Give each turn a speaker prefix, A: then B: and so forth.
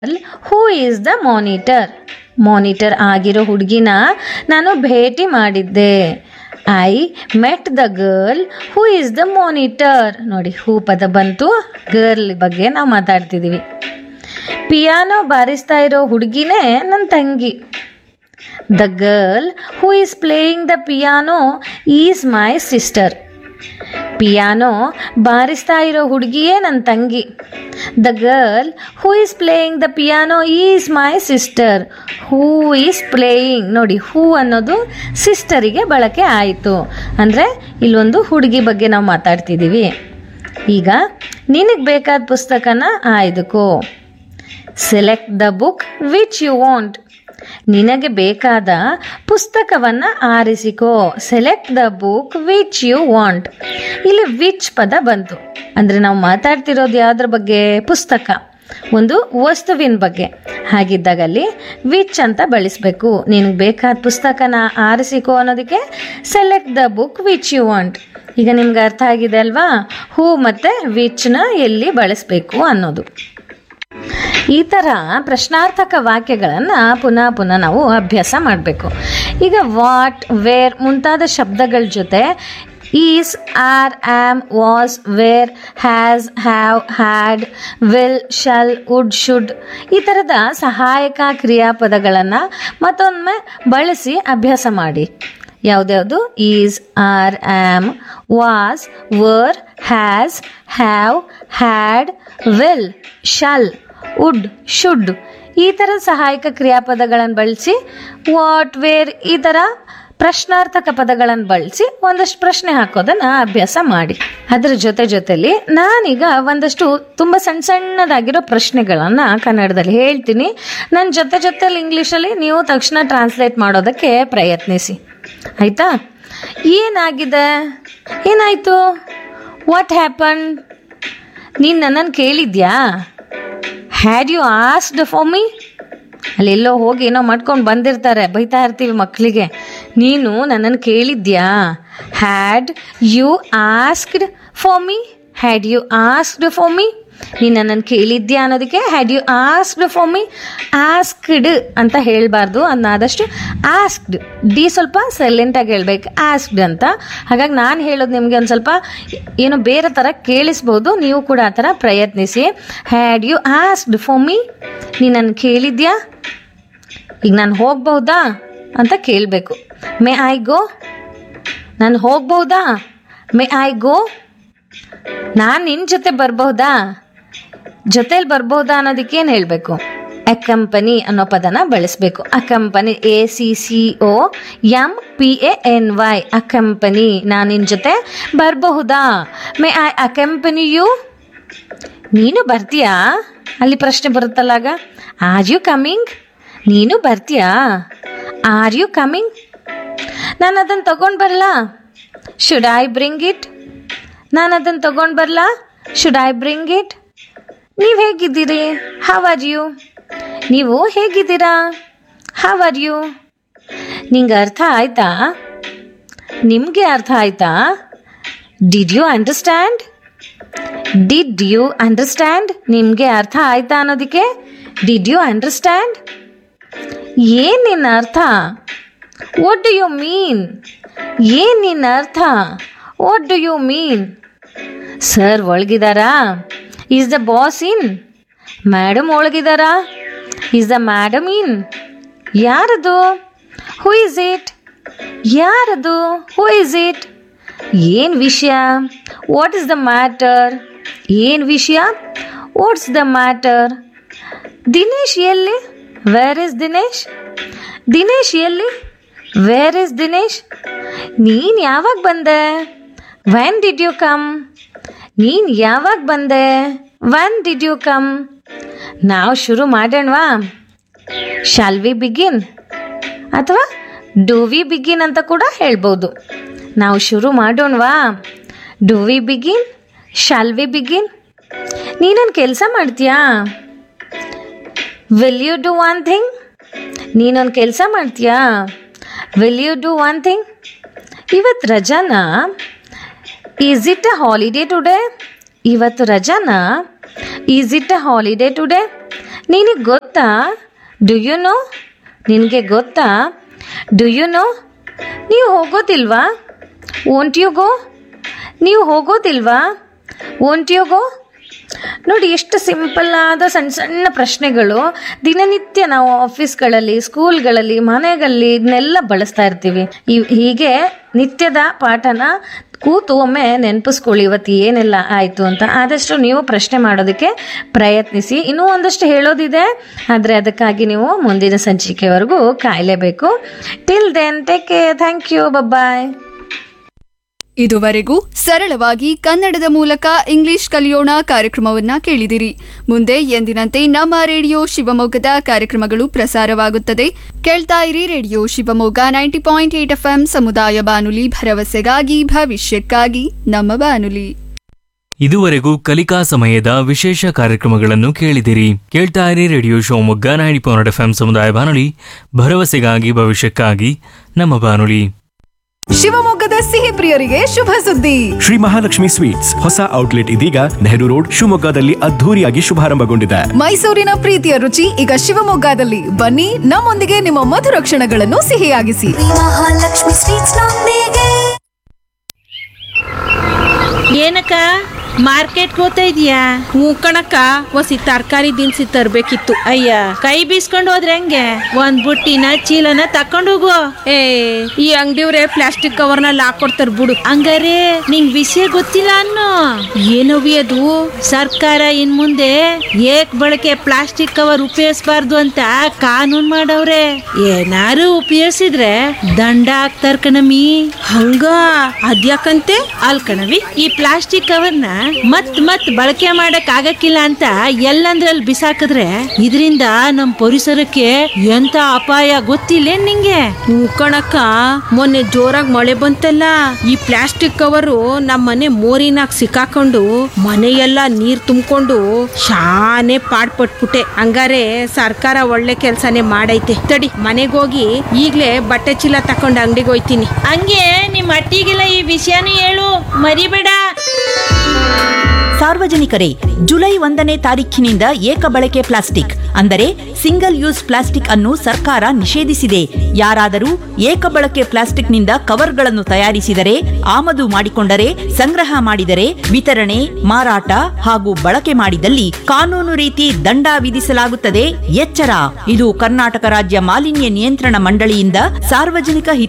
A: who is the monitor monitor ಆಗಿರೋ ಹುಡುಗಿನ ನಾನು ಭೇಟಿ ಮಾಡಿದ್ದೆ I met the girl who is the monitor ನೋಡಿ ಹೂ ಪದ ಬಂತು ಗರ್ಲ್ ಬಗ್ಗೆ ನಾವು ಮಾತಾಡ್ತಿದ್ದೀವಿ ಪಿಯಾನೋ ಬಾರಿಸ್ತಾ ಇರೋ ಹುಡುಗಿನೇ ನನ್ನ ತಂಗಿ the girl who is playing the piano is my sister piano ಬಾರಿಸ್ತಾ ಇರೋ ಹುಡುಗಿಯೇ ನನ್ನ ತಂಗಿ the girl who is playing the piano is my sister who is playing ನೋಡಿ ಹೂ ಅನ್ನೋದು ಸಿಸ್ಟರಿಗೆ ಬಳಕೆ ಆಯಿತು ಅಂದರೆ ಇಲ್ಲೊಂದು ಹುಡುಗಿ ಬಗ್ಗೆ ನಾವು ಮಾತಾಡ್ತಿದ್ದೀವಿ ಈಗ ನಿನಗೆ ಬೇಕಾದ ಪುಸ್ತಕನ ಆಯ್ದುಕೋ select the book which you want ನಿನಗೆ ಬೇಕಾದ ಪುಸ್ತಕವನ್ನು ಆರಿಸಿಕೋ select the book which you want ಇಲ್ಲಿ ವಿಚ್ ಪದ ಬಂತು ಅಂದರೆ ನಾವು ಮಾತಾಡ್ತಿರೋದು ಯಾವುದ್ರ ಬಗ್ಗೆ ಪುಸ್ತಕ ಒಂದು ವಸ್ತುವಿನ ಬಗ್ಗೆ ಹಾಗಿದ್ದಾಗ ಅಲ್ಲಿ ವಿಚ್ ಅಂತ ಬಳಸಬೇಕು ನಿನಗೆ ಬೇಕಾದ ಪುಸ್ತಕನ ಆರಿಸಿಕೋ ಅನ್ನೋದಕ್ಕೆ select the book which you want ಈಗ ನಿಮ್ಗೆ ಅರ್ಥ ಆಗಿದೆ ಅಲ್ವಾ ಹೂ ಮತ್ತು ವಿಚ್ನ ಎಲ್ಲಿ ಬಳಸಬೇಕು ಅನ್ನೋದು ಈ ಥರ ಪ್ರಶ್ನಾರ್ಥಕ ವಾಕ್ಯಗಳನ್ನು ಪುನಃ ಪುನಃ ನಾವು ಅಭ್ಯಾಸ ಮಾಡಬೇಕು ಈಗ ವಾಟ್ ವೇರ್ ಮುಂತಾದ ಶಬ್ದಗಳ ಜೊತೆ is are am was were has have had will shall would should ಈ ಥರದ ಸಹಾಯಕ ಕ್ರಿಯಾಪದಗಳನ್ನು ಮತ್ತೊಮ್ಮೆ ಬಳಸಿ ಅಭ್ಯಾಸ ಮಾಡಿ ಯಾವುದ್ಯಾವುದು is are am was were has have had will shall would should ಈ ಥರ ಸಹಾಯಕ ಕ್ರಿಯಾಪದಗಳನ್ನು ಬಳಸಿ ವಾಟ್ ವೇರ್ ಈ ಥರ ಪ್ರಶ್ನಾರ್ಥಕ ಪದಗಳನ್ನು ಬಳಸಿ ಒಂದಷ್ಟು ಪ್ರಶ್ನೆ ಹಾಕೋದನ್ನು ಅಭ್ಯಾಸ ಮಾಡಿ ಅದರ ಜೊತೆ ಜೊತೆಲಿ ನಾನೀಗ ಒಂದಷ್ಟು ತುಂಬ ಸಣ್ಣ ಸಣ್ಣದಾಗಿರೋ ಪ್ರಶ್ನೆಗಳನ್ನು ಕನ್ನಡದಲ್ಲಿ ಹೇಳ್ತೀನಿ ನನ್ನ ಜೊತೆ ಜೊತೆಲಿ ಇಂಗ್ಲೀಷಲ್ಲಿ ನೀವು ತಕ್ಷಣ ಟ್ರಾನ್ಸ್ಲೇಟ್ ಮಾಡೋದಕ್ಕೆ ಪ್ರಯತ್ನಿಸಿ ಆಯಿತಾ ಏನಾಗಿದೆ ಏನಾಯಿತು ವಾಟ್ ಹ್ಯಾಪನ್ ನೀನು ನನ್ನನ್ನು ಕೇಳಿದ್ಯಾ had you asked for me ಅಲ್ಲೆಲ್ಲೋ ಹೋಗಿ ಏನೋ ಮಾಡ್ಕೊಂಡು ಬಂದಿರ್ತಾರೆ ಬೈತಾ ಇರ್ತೀವಿ ಮಕ್ಕಳಿಗೆ ನೀನು ನನ್ನನ್ನು ಕೇಳಿದ್ಯಾ had you asked for me had you asked for me ನೀನು ನನ್ನನ್ನು ಕೇಳಿದ್ಯಾ ಅನ್ನೋದಕ್ಕೆ had you asked for me asked ಅಂತ ಹೇಳಬಾರ್ದು ಅದನ್ನಾದಷ್ಟು ಆಸ್ಕ್ಡ್ ಡಿ ಸ್ವಲ್ಪ ಸೈಲೆಂಟಾಗಿ ಹೇಳ್ಬೇಕು ಆಸ್ಕ್ಡ್ ಅಂತ ಹಾಗಾಗಿ ನಾನು ಹೇಳೋದು ನಿಮಗೆ ಒಂದು ಸ್ವಲ್ಪ ಏನೋ ಬೇರೆ ಥರ ಕೇಳಿಸ್ಬೋದು ನೀವು ಕೂಡ ಆ ಥರ ಪ್ರಯತ್ನಿಸಿ had you asked for me ನೀನು ನನ್ನ ಕೇಳಿದ್ಯಾ ಈಗ ನಾನು ಹೋಗ್ಬಹುದಾ ಅಂತ ಕೇಳಬೇಕು ಮೇ ಐ ಗೋ ನಾನು ಹೋಗ್ಬಹುದಾ ಮೇ ಐ ಗೋ ನಾನು ನಿನ್ನ ಜೊತೆ ಬರ್ಬಹುದಾ ಜೊತೇಲಿ ಬರ್ಬಹುದಾ ಅನ್ನೋದಕ್ಕೆ ಏನು ಹೇಳಬೇಕು ಅಕಂಪನಿ ಅನ್ನೋ ಪದನ ಬಳಸಬೇಕು accompany A C C O M P A N Y accompany ನಾನು ನಿನ್ನ ಜೊತೆ ಬರಬಹುದಾ ಮೇ ಐ ಅಕಂಪನಿ ಯು ನೀನು ಬರ್ತೀಯಾ ಅಲ್ಲಿ ಪ್ರಶ್ನೆ ಬರುತ್ತಲ್ಲ ಆಗ ಆರ್ ಯು ಕಮಿಂಗ್ ನೀನು ಬರ್ತೀಯಾ ಆರ್ ಯು ಕಮಿಂಗ್ ನಾನು ಅದನ್ನು ತಗೊಂಡು ಬರಲಾ ಶುಡ್ ಐ ಬ್ರಿಂಗ್ ಇಟ್ ನಾನು ಅದನ್ನು ತಗೊಂಡು ಬರಲಾ ಶುಡ್ ಐ ಬ್ರಿಂಗ್ ಇಟ್ ನೀವು ಹೇಗಿದ್ದೀರಿ ಹವ್ ಆರ್ ಯು ನೀವು ಹೇಗಿದ್ದೀರಾ ಹವ್ ಆರ್ ಯು ನಿಂಗೆ ಅರ್ಥ ಆಯ್ತಾ ನಿಮಗೆ ಅರ್ಥ ಆಯ್ತಾ did you understand did you understand ನಿಮಗೆ ಅರ್ಥ ಆಯ್ತಾ ಅನ್ನೋದಕ್ಕೆ ಡಿಡ್ ಯು ಅಂಡರ್ಸ್ಟ್ಯಾಂಡ್ ಏನು ನಿನ್ನ ಅರ್ಥ ವಾಟ್ ಡು ಯು ಮೀನ್ ಏನು ನಿನ್ನ ಅರ್ಥ what do you mean sir ಒಳಗಿದಾರಾ is the boss in madam ಒಳಗಿದಾರಾ ಈಸ್ ದ ಮೇಡಮ್ ಇನ್ ಯಾರದು ಹೂ ಇಸ್ ಇಟ್ ಯಾರದು ಹೂ ಇಸ್ ಇಟ್ ಏನು ವಿಷಯ ವಾಟ್ ಇಸ್ ದ ಮ್ಯಾಟರ್ ಏನು ವಿಷಯ ವಾಟ್ಸ್ ದ ಮ್ಯಾಟರ್ ದಿನೇಶ್ ಎಲ್ಲಿ ವೇರ್ ಇಸ್ ದಿನೇಶ್ ದಿನೇಶ್ ಎಲ್ಲಿ ವೇರ್ ಇಸ್ ದಿನೇಶ್ ನೀನು ಯಾವಾಗ ಬಂದೆ ವೆನ್ ಡಿಡ್ ಯು ಕಮ್ ನೀನು ಯಾವಾಗ ಬಂದೆ ವೆನ್ ಡಿಡ್ ಯು ಕಮ್ ನಾವು ಶುರು ಮಾಡೋಣವಾ ಶಾಲ್ ವಿ ಬಿಗಿನ್ ಅಥವಾ ಡು ವಿ ಬಿಗಿನ್ ಅಂತ ಕೂಡ ಹೇಳ್ಬೋದು ನಾವು ಶುರು ಮಾಡೋಣವಾ do we begin shall we begin ನೀನೊಂದು ಕೆಲಸ ಮಾಡ್ತೀಯಾ will you do one thing ನೀನೊಂದು ಕೆಲಸ ಮಾಡ್ತೀಯಾ will you do one thing ಇವತ್ತು ರಜಾನಾ is it a holiday today ಇವತ್ತು ರಜಾನಾ is it a holiday today ನಿನಗೆ ಗೊತ್ತಾ ಡು ಯು ನೋ ನಿನಗೆ ಗೊತ್ತಾ ಡು ಯು ನೋ ನೀವು ಹೋಗೋದಿಲ್ವಾ ಓಂಟ್ ಯು ಗೋ ನೀವು ಹೋಗೋದಿಲ್ವಾ ಓಂಟ್ ಯು ಗೋ ನೋಡಿ ಎಷ್ಟು ಸಿಂಪಲ್ ಆದ ಸಣ್ಣ ಸಣ್ಣ ಪ್ರಶ್ನೆಗಳು ದಿನನಿತ್ಯ ನಾವು ಆಫೀಸ್ಗಳಲ್ಲಿ ಸ್ಕೂಲ್ಗಳಲ್ಲಿ ಮನೆಗಳಲ್ಲಿ ಇದನ್ನೆಲ್ಲ ಬಳಸ್ತಾ ಇರ್ತೀವಿ ಇವ್- ಹೀಗೆ ನಿತ್ಯದ ಪಾಠನ ಕೂತು ಒಮ್ಮೆ ನೆನಪಿಸ್ಕೊಳ್ಳಿ ಇವತ್ತು ಏನೆಲ್ಲ ಆಯಿತು ಅಂತ ಆದಷ್ಟು ನೀವು ಪ್ರಶ್ನೆ ಮಾಡೋದಕ್ಕೆ ಪ್ರಯತ್ನಿಸಿ ಇನ್ನೂ ಒಂದಷ್ಟು ಹೇಳೋದಿದೆ ಆದರೆ ಅದಕ್ಕಾಗಿ ನೀವು ಮುಂದಿನ ಸಂಚಿಕೆವರೆಗೂ ಕಾಯಲೇಬೇಕು till then take care thank you bye
B: ಇದುವರೆಗೂ ಸರಳವಾಗಿ ಕನ್ನಡದ ಮೂಲಕ ಇಂಗ್ಲಿಷ್ ಕಲಿಯೋಣ ಕಾರ್ಯಕ್ರಮವನ್ನ ಕೇಳಿದಿರಿ ಮುಂದೆ ಎಂದಿನಂತೆ ನಮ್ಮ ರೇಡಿಯೋ ಶಿವಮೊಗ್ಗದ ಕಾರ್ಯಕ್ರಮಗಳು ಪ್ರಸಾರವಾಗುತ್ತದೆ ಕೇಳ್ತಾ ಇರಿ radio Shivamogga ninety point eight F ಸಮುದಾಯ ಬಾನುಲಿ ಭರವಸೆಗಾಗಿ ಭವಿಷ್ಯಕ್ಕಾಗಿ ನಮ್ಮ ಬಾನುಲಿ
C: ಇದುವರೆಗೂ ಕಲಿಕಾ ಸಮಯದ ವಿಶೇಷ ಕಾರ್ಯಕ್ರಮಗಳನ್ನು ಕೇಳಿದಿರಿ ಕೇಳ್ತಾ ಇರಿ radio Shivamogga ninety point F ಸಮುದಾಯ ಬಾನುಲಿ ಭರವಸೆಗಾಗಿ ಭವಿಷ್ಯಕ್ಕಾಗಿ ನಮ್ಮ ಬಾನುಲಿ
D: ಶಿವಮೊಗ್ಗದ ಸಿಹಿ ಪ್ರಿಯರಿಗೆ ಶುಭ ಸುದ್ದಿ
E: ಶ್ರೀ ಮಹಾಲಕ್ಷ್ಮಿ ಸ್ವೀಟ್ಸ್ ಹೊಸ ಔಟ್ಲೆಟ್ ಇದೀಗ ನೆಹರು ರೋಡ್ ಶಿವಮೊಗ್ಗದಲ್ಲಿ ಅದ್ಧೂರಿಯಾಗಿ ಶುಭಾರಂಭಗೊಂಡಿದೆ
D: ಮೈಸೂರಿನ ಪ್ರೀತಿಯ ರುಚಿ ಈಗ ಶಿವಮೊಗ್ಗದಲ್ಲಿ ಬನ್ನಿ ನಮ್ಮೊಂದಿಗೆ ನಿಮ್ಮ ಮಧುರ ಕ್ಷಣಗಳನ್ನು ಸಿಹಿಯಾಗಿಸಿ
F: ಮಹಾಲಕ್ಷ್ಮಿ ಸ್ವೀಟ್ಸ್ ನೊಂದಿಗೆ
G: ಏನಕ್ಕ ಮಾರ್ಕೆಟ್ ಹೋಗ್ತಾ ಇದೀಯಾ ಹ್ಞೂ ಕಣಕ್ಕ ಒಸಿ ತರಕಾರಿ ದಿನಸಿ ತರ್ಬೇಕಿತ್ತು ಅಯ್ಯ ಕೈ ಬೀಸ್ಕೊಂಡು ಹೋದ್ರೆ ಹೆಂಗೆ ಒಂದ್ ಬುಟ್ಟಿನ ಚೀಲನ ತಕೊಂಡು ಹೋಗು ಏ ಈ ಅಂಗಡಿಯವ್ರೆ ಪ್ಲಾಸ್ಟಿಕ್ ಕವರ್ನಲ್ಲಿ ಹಾಕೊಡ್ತಾರ ಬಿಡು ಹಂಗಾರೆ ನಿಂಗ್ ವಿಷಯ ಗೊತ್ತಿಲ್ಲ ಅನ್ನೋ ಏನವಿ ಅದು ಸರ್ಕಾರ ಇನ್ ಮುಂದೆ ಏಕ್ ಬಳಕೆ ಪ್ಲಾಸ್ಟಿಕ್ ಕವರ್ ಉಪಯೋಗಿಸಬಾರ್ದು ಅಂತ ಕಾನೂನ್ ಮಾಡವ್ರೆ ಏನಾರು ಉಪಯೋಗಿಸಿದ್ರೆ ದಂಡ ಹಾಕ್ತಾರ ಕಣಮಿ ಹಂಗ ಅದ್ಯಾಕಂತೆ ಅಲ್ ಕಣವಿ ಈ ಪ್ಲಾಸ್ಟಿಕ್ ಕವರ್ನ ಮತ್ ಮತ್ ಬಳಕೆ ಮಾಡಕ್ ಆಗಕ್ಕಿಲ್ಲ ಅಂತ ಎಲ್ಲಂದ್ರಲ್ಲಿ ಬಿಸಾಕಿದ್ರೆ ಇದರಿಂದ ನಮ್ ಪರಿಸರಕ್ಕೆ ಎಂತ ಅಪಾಯ ಗೊತ್ತಿಲ್ಲ ನಿಂಗೆ ಕಣಕ್ಕ ಮೊನ್ನೆ ಜೋರಾಗಿ ಮಳೆ ಬಂತಲ್ಲ ಈ ಪ್ಲಾಸ್ಟಿಕ್ ಕವರು ನಮ್ಮ ಮನೆ ಮೋರಿನಾಗ ಸಿಕ್ಕಾಕೊಂಡು ಮನೆಯೆಲ್ಲ ನೀರ್ ತುಂಬಿಕೊಂಡು ಶಾನೆ ಪಾಡ್ಪಟ್ಬಿಟ್ಟೆ ಹಂಗಾರೆ ಸರ್ಕಾರ ಒಳ್ಳೆ ಕೆಲ್ಸನೇ ಮಾಡೈತೆ ತಡಿ ಮನೆಗೆ ಹೋಗಿ ಈಗ್ಲೇ ಬಟ್ಟೆ ಚೀಲ ತಕೊಂಡು ಅಂಗಡಿಗೆ ಹೋಯ್ತೀನಿ ಹಂಗೆ ನಿಮ್ಮ ಅಟ್ಟಿಗೆಲ್ಲ ಈ ವಿಷಯನೂ ಹೇಳು ಮರಿಬೇಡ
H: ಸಾರ್ವಜನಿಕರೇ ಜುಲೈ ಒಂದನೇ ತಾರೀಖಿನಿಂದ ಏಕ ಬಳಕೆ ಪ್ಲಾಸ್ಟಿಕ್ ಅಂದರೆ ಸಿಂಗಲ್ ಯೂಸ್ ಪ್ಲಾಸ್ಟಿಕ್ ಅನ್ನು ಸರ್ಕಾರ ನಿಷೇಧಿಸಿದೆ ಯಾರಾದರೂ ಏಕ ಬಳಕೆ ಪ್ಲಾಸ್ಟಿಕ್ನಿಂದ ಕವರ್ಗಳನ್ನು ತಯಾರಿಸಿದರೆ ಆಮದು ಮಾಡಿಕೊಂಡರೆ ಸಂಗ್ರಹ ಮಾಡಿದರೆ ವಿತರಣೆ ಮಾರಾಟ ಹಾಗೂ ಬಳಕೆ ಮಾಡಿದಲ್ಲಿ ಕಾನೂನು ರೀತಿ ದಂಡ ವಿಧಿಸಲಾಗುತ್ತದೆ ಎಚ್ಚರ ಇದು ಕರ್ನಾಟಕ ರಾಜ್ಯ ಮಾಲಿನ್ಯ ನಿಯಂತ್ರಣ ಮಂಡಳಿಯಿಂದ ಸಾರ್ವಜನಿಕ ಹಿತ